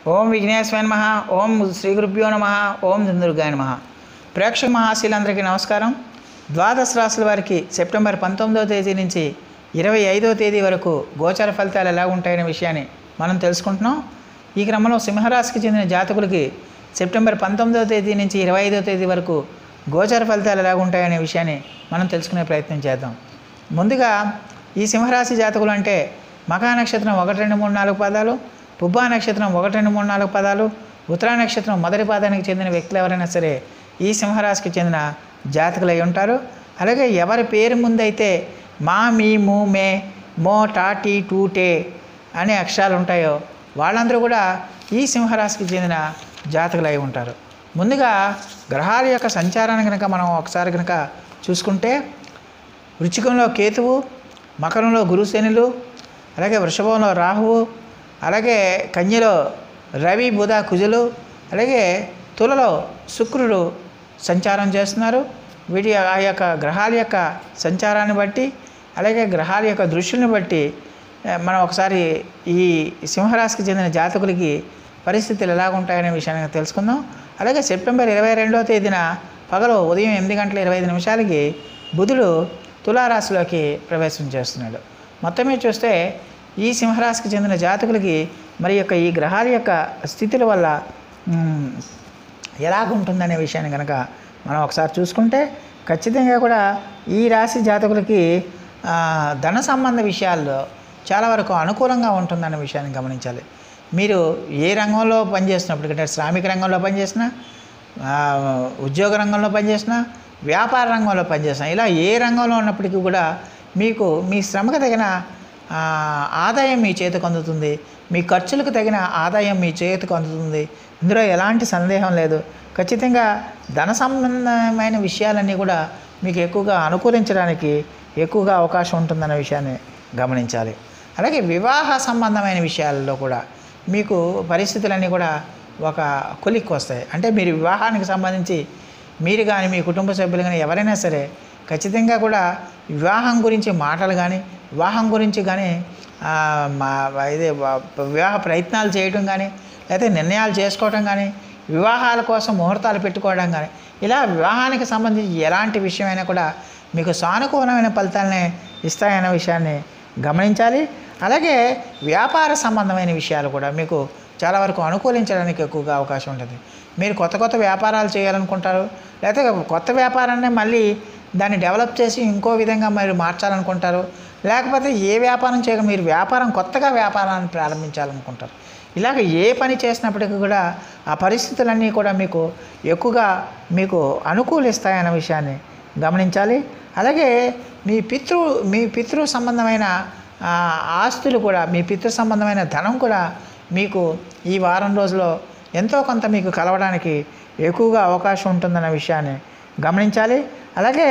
ఓం విఘ్నేశ్వర నమ ఓం శ్రీ గురుభ్యో నమ ఓం దుర్గాయ నమ ప్రేక్షక మహాశీలందరికీ నమస్కారం ద్వాదశ రాశుల వారికి సెప్టెంబర్ పంతొమ్మిదవ తేదీ నుంచి ఇరవై ఐదవ తేదీ వరకు గోచర ఫలితాలు ఎలా ఉంటాయనే విషయాన్ని మనం తెలుసుకుంటున్నాం ఈ క్రమంలో సింహరాశికి చెందిన జాతకులకి సెప్టెంబర్ పంతొమ్మిదవ తేదీ నుంచి ఇరవై ఐదవ తేదీ వరకు గోచర ఫలితాలు ఎలా ఉంటాయనే విషయాన్ని మనం తెలుసుకునే ప్రయత్నం చేద్దాం ముందుగా ఈ సింహరాశి జాతకులు అంటే మకా నక్షత్రం ఒకటి రెండు మూడు నాలుగు పదాలు పుబ్బా నక్షత్రం ఒకటి రెండు మూడు నాలుగు పదాలు ఉత్తరా నక్షత్రం మొదటి పాదానికి చెందిన వ్యక్తులు ఎవరైనా సరే ఈ సింహరాశికి చెందిన జాతకులు అయి ఉంటారు అలాగే ఎవరి పేరు ముందైతే మా మీ ము మే మో టా టీ టూ టే అనే అక్షరాలు ఉంటాయో వాళ్ళందరూ కూడా ఈ సింహరాశికి చెందిన జాతకులు అయి ఉంటారు ముందుగా గ్రహాల యొక్క సంచారాన్ని కనుక మనం ఒకసారి కనుక చూసుకుంటే వృచ్చికంలో కేతువు మకరంలో గురుశనులు అలాగే వృషభంలో రాహువు అలాగే కన్యలో రవి బుధ కుజులు అలాగే తులలో శుక్రుడు సంచారం చేస్తున్నారు వీటి ఆ యొక్క గ్రహాల యొక్క సంచారాన్ని బట్టి అలాగే గ్రహాల యొక్క దృష్టిని బట్టి ఆ, మనం ఒకసారి ఈ సింహరాశికి చెందిన జాతకులకి పరిస్థితులు ఎలా ఉంటాయనే విషయాన్ని తెలుసుకుందాం అలాగే సెప్టెంబర్ ఇరవై రెండవ తేదీన పగలు ఉదయం ఎనిమిది గంటల ఇరవై ఐదు నిమిషాలకి బుధుడు తులారాశిలోకి ప్రవేశం చేస్తున్నాడు మొత్తం మీద చూస్తే ఈ సింహరాశికి చెందిన జాతకులకి మరి యొక్క ఈ గ్రహాల యొక్క స్థితుల వల్ల మ్, ఎలాగుంటుందనే విషయాన్ని కనుక మనం ఒకసారి చూసుకుంటే ఖచ్చితంగా కూడా ఈ రాశి జాతకులకి ఆ, ధన సంబంధ విషయాల్లో చాలా వరకు అనుకూలంగా ఉంటుందన్న విషయాన్ని గమనించాలి మీరు ఏ రంగంలో పనిచేస్తున్నప్పుడు అంటే శ్రామిక రంగంలో పనిచేసినా ఆ, ఉద్యోగ రంగంలో పనిచేసినా వ్యాపార రంగంలో పనిచేసినా ఇలా ఏ రంగంలో ఉన్నప్పటికీ కూడా మీకు మీ శ్రమకు తగిన ఆ, ఆదాయం మీ చేతికి అందుతుంది మీ ఖర్చులకు తగిన ఆదాయం మీ చేతికి అందుతుంది ఇందులో ఎలాంటి సందేహం లేదు ఖచ్చితంగా ధన సంబంధమైన విషయాలన్నీ కూడా మీకు ఎక్కువగా అనుకూలించడానికి ఎక్కువగా అవకాశం ఉంటుందన్న విషయాన్ని గమనించాలి అలాగే వివాహ సంబంధమైన విషయాల్లో కూడా మీకు పరిస్థితులన్నీ కూడా ఒక కొలిక్కి వస్తాయి అంటే మీరు వివాహానికి సంబంధించి మీరు కానీ మీ కుటుంబ సభ్యులు కానీ ఎవరైనా సరే ఖచ్చితంగా కూడా వివాహం గురించి మాటలు కానీ వివాహం గురించి కానీ ఆ, మా ఇదే వా- వివాహ ప్రయత్నాలు చేయడం కానీ లేకపోతే నిర్ణయాలు చేసుకోవడం కానీ వివాహాల కోసం ముహూర్తాలు పెట్టుకోవడం కానీ ఇలా వివాహానికి సంబంధించి ఎలాంటి విషయమైనా కూడా మీకు సానుకూలమైన ఫలితాలనే ఇస్తాయన్న విషయాన్ని గమనించాలి అలాగే వ్యాపార సంబంధమైన విషయాలు కూడా మీకు చాలా వరకు అనుకూలించడానికి ఎక్కువగా అవకాశం ఉంటుంది మీరు కొత్త కొత్త వ్యాపారాలు చేయాలనుకుంటారు లేకపోతే కొత్త వ్యాపారాన్ని మళ్ళీ దాన్ని డెవలప్ చేసి ఇంకో విధంగా మీరు మార్చాలనుకుంటారు లేకపోతే ఏ వ్యాపారం చేయక మీరు వ్యాపారం కొత్తగా వ్యాపారాన్ని ప్రారంభించాలనుకుంటారు ఇలాగ ఏ పని చేసినప్పటికీ కూడా ఆ పరిస్థితులన్నీ కూడా మీకు ఎక్కువగా మీకు అనుకూలిస్తాయన్న విషయాన్ని గమనించాలి అలాగే మీ పితృ మీ పితృ సంబంధమైన ఆ, ఆస్తులు కూడా మీ పితృ సంబంధమైన ధనం కూడా మీకు ఈ వారం రోజుల్లో ఎంతో కొంత మీకు కలవడానికి ఎక్కువగా అవకాశం ఉంటుందన్న విషయాన్ని గమనించాలి అలాగే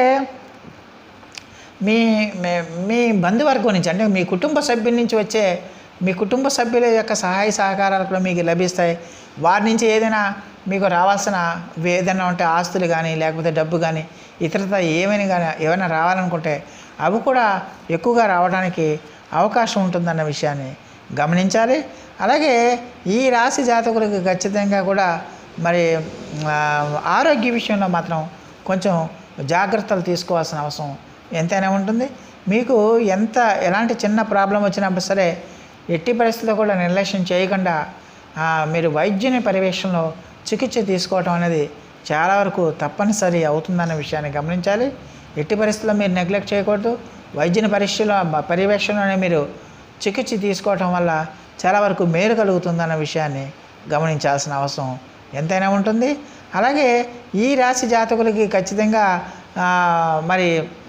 మీ మీ- మీ బంధువర్గం నుంచి అంటే మీ కుటుంబ సభ్యుల నుంచి వచ్చే మీ కుటుంబ సభ్యుల యొక్క సహాయ సహకారాలు కూడా మీకు లభిస్తాయి వారి నుంచి ఏదైనా మీకు రావాల్సిన ఏదైనా ఉంటే ఆస్తులు కానీ లేకపోతే డబ్బు కానీ ఇతరత ఏమైనా కానీ ఏమైనా రావాలనుకుంటే అవి కూడా ఎక్కువగా రావడానికి అవకాశం ఉంటుందన్న విషయాన్ని గమనించాలి అలాగే ఈ రాశి జాతకులకు ఖచ్చితంగా కూడా మరి ఆ, ఆరోగ్య విషయంలో మాత్రం కొంచెం జాగ్రత్తలు తీసుకోవాల్సిన అవసరం ఎంతైనా ఉంటుంది మీకు ఎంత ఎలాంటి చిన్న ప్రాబ్లం వచ్చినప్పుడు సరే ఎట్టి పరిస్థితుల్లో కూడా నిర్లక్ష్యం చేయకుండా ఆ, మీరు వైద్యుని పర్యవేక్షణలో చికిత్స తీసుకోవటం అనేది చాలా వరకు తప్పనిసరి అవుతుందన్న విషయాన్ని గమనించాలి ఎట్టి పరిస్థితుల్లో మీరు నెగ్లెక్ట్ చేయకూడదు వైద్యుని పరీక్షలో పర్యవేక్షణలోనే మీరు చికిత్స తీసుకోవటం వల్ల చాలా వరకు మేలు కలుగుతుందన్న విషయాన్ని గమనించాల్సిన అవసరం ఎంతైనా ఉంటుంది అలాగే ఈ రాశి జాతకులకి ఖచ్చితంగా ఆ, మరి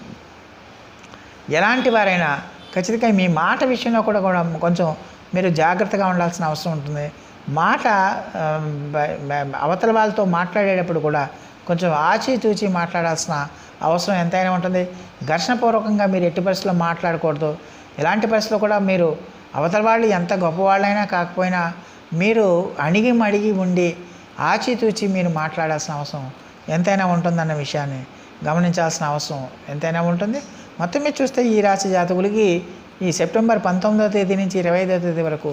ఎలాంటి వారైనా ఖచ్చితంగా మీ మాట విషయంలో కూడా కూడా కొంచెం మీరు జాగ్రత్తగా ఉండాల్సిన అవసరం ఉంటుంది మాట ఆ, బ- బ- అవతల వాళ్ళతో మాట్లాడేటప్పుడు కూడా కొంచెం ఆచితూచి మాట్లాడాల్సిన అవసరం ఎంతైనా ఉంటుంది ఘర్షణపూర్వకంగా మీరు ఎట్టి పరిస్థితుల్లో మాట్లాడకూడదు ఎలాంటి పరిస్థితుల్లో కూడా మీరు అవతల వాళ్ళు ఎంత గొప్పవాళ్ళైనా కాకపోయినా మీరు అణిగి మడిగి ఉండి ఆచితూచి మీరు మాట్లాడాల్సిన అవసరం ఎంతైనా ఉంటుందన్న విషయాన్ని గమనించాల్సిన అవసరం ఎంతైనా ఉంటుంది మొత్తం మీద చూస్తే ఈ రాశి జాతకులకి ఈ సెప్టెంబర్ పంతొమ్మిదవ తేదీ నుంచి ఇరవై ఐదవ తేదీ వరకు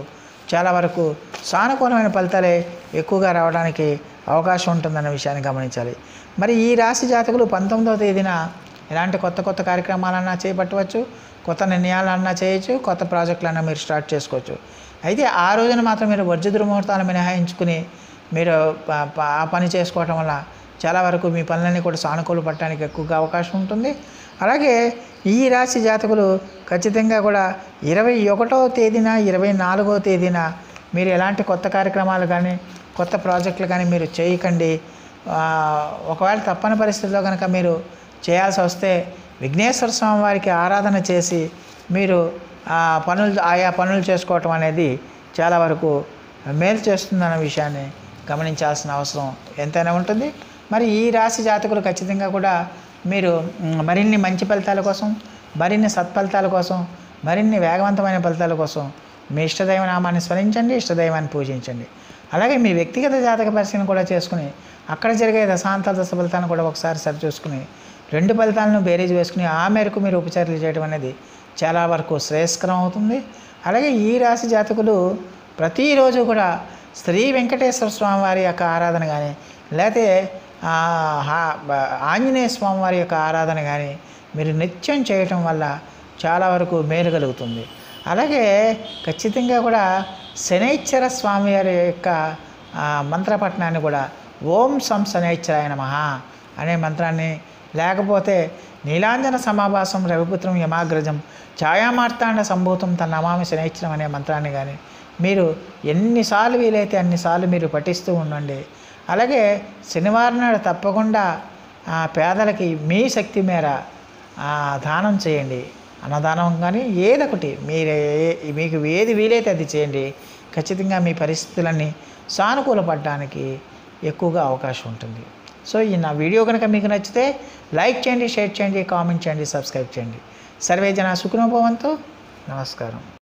చాలా వరకు సానుకూలమైన ఫలితాలే ఎక్కువగా రావడానికి అవకాశం ఉంటుందన్న విషయాన్ని గమనించాలి మరి ఈ రాశి జాతకులు పంతొమ్మిదవ తేదీన ఎలాంటి కొత్త కొత్త కార్యక్రమాలన్నా చేపట్టవచ్చు కొత్త నిర్ణయాలన్నా చేయొచ్చు కొత్త ప్రాజెక్టులన్నా మీరు స్టార్ట్ చేసుకోవచ్చు అయితే ఆ రోజున మాత్రం మీరు వర్జుదురు ముహూర్తాలు మినహాయించుకుని మీరు ప- ప- ఆ పని చేసుకోవటం వల్ల చాలా వరకు మీ పనులన్నీ కూడా సానుకూల పడటానికి ఎక్కువగా అవకాశం ఉంటుంది అలాగే ఈ రాశి జాతకులు ఖచ్చితంగా కూడా ఇరవై ఒకటో తేదీన ఇరవై నాలుగో తేదీన మీరు ఎలాంటి కొత్త కార్యక్రమాలు కానీ కొత్త ప్రాజెక్టులు కానీ మీరు చేయకండి ఆ, ఒకవేళ తప్పని పరిస్థితుల్లో కనుక మీరు చేయాల్సి వస్తే విఘ్నేశ్వర స్వామి వారికి ఆరాధన చేసి మీరు ఆ పనులు ఆయా పనులు చేసుకోవటం అనేది చాలా వరకు మేలు చేస్తుందన్న విషయాన్ని గమనించాల్సిన అవసరం ఎంతైనా ఉంటుంది మరి ఈ రాశి జాతకులు ఖచ్చితంగా కూడా మీరు మ్, మరిన్ని మంచి ఫలితాల కోసం మరిన్ని సత్ఫలితాల కోసం మరిన్ని వేగవంతమైన ఫలితాల కోసం మీ ఇష్టదైవ నామాన్ని స్మరించండి ఇష్టదైవాన్ని పూజించండి అలాగే మీ వ్యక్తిగత జాతక పరిశీలన కూడా చేసుకుని అక్కడ జరిగే దశాంతాల దశ ఫలితాలను కూడా ఒకసారి సరి చూసుకుని రెండు ఫలితాలను బేరీజ్ వేసుకుని ఆ మేరకు మీరు ఉపచారాలు చేయడం అనేది చాలా వరకు శ్రేయస్కరం అవుతుంది అలాగే ఈ రాశి జాతకులు ప్రతిరోజు కూడా శ్రీ వెంకటేశ్వర స్వామి వారి యొక్క ఆరాధన కానీ లేకపోతే ఆ, హా- బ- ఆంజనేయ స్వామి వారి యొక్క ఆరాధన కానీ మీరు నిత్యం చేయటం వల్ల చాలా వరకు మేలు కలుగుతుంది అలాగే ఖచ్చితంగా కూడా శనైశ్వర స్వామి వారి యొక్క ఆ, మంత్రపట్నాన్ని కూడా ఓం సం శనైశ్వరాయ నమః అనే మంత్రాన్ని లేకపోతే నీలాంజన సమాభాసం రవిపుత్రం యమాగ్రజం ఛాయామార్తాండ సంభూతం తన నమామి శనైశ్వరం అనే మంత్రాన్ని కానీ మీరు ఎన్నిసార్లు వీలైతే అన్నిసార్లు మీరు పఠిస్తూ ఉండండి అలాగే శనివారం నాడు తప్పకుండా ఆ, పేదలకి మీ శక్తి మేర ఆ, దానం చేయండి అన్నదానం కానీ ఏదొకటి మీరు ఏ- మీకు ఏది వీలైతే అది చేయండి ఖచ్చితంగా మీ పరిస్థితులన్నీ సానుకూలపడడానికి ఎక్కువగా అవకాశం ఉంటుంది సో ఈ నా వీడియో కనుక మీకు నచ్చితే లైక్ చేయండి షేర్ చేయండి కామెంట్ చేయండి సబ్స్క్రైబ్ చేయండి సర్వే జన సుఖనోభవంతో నమస్కారం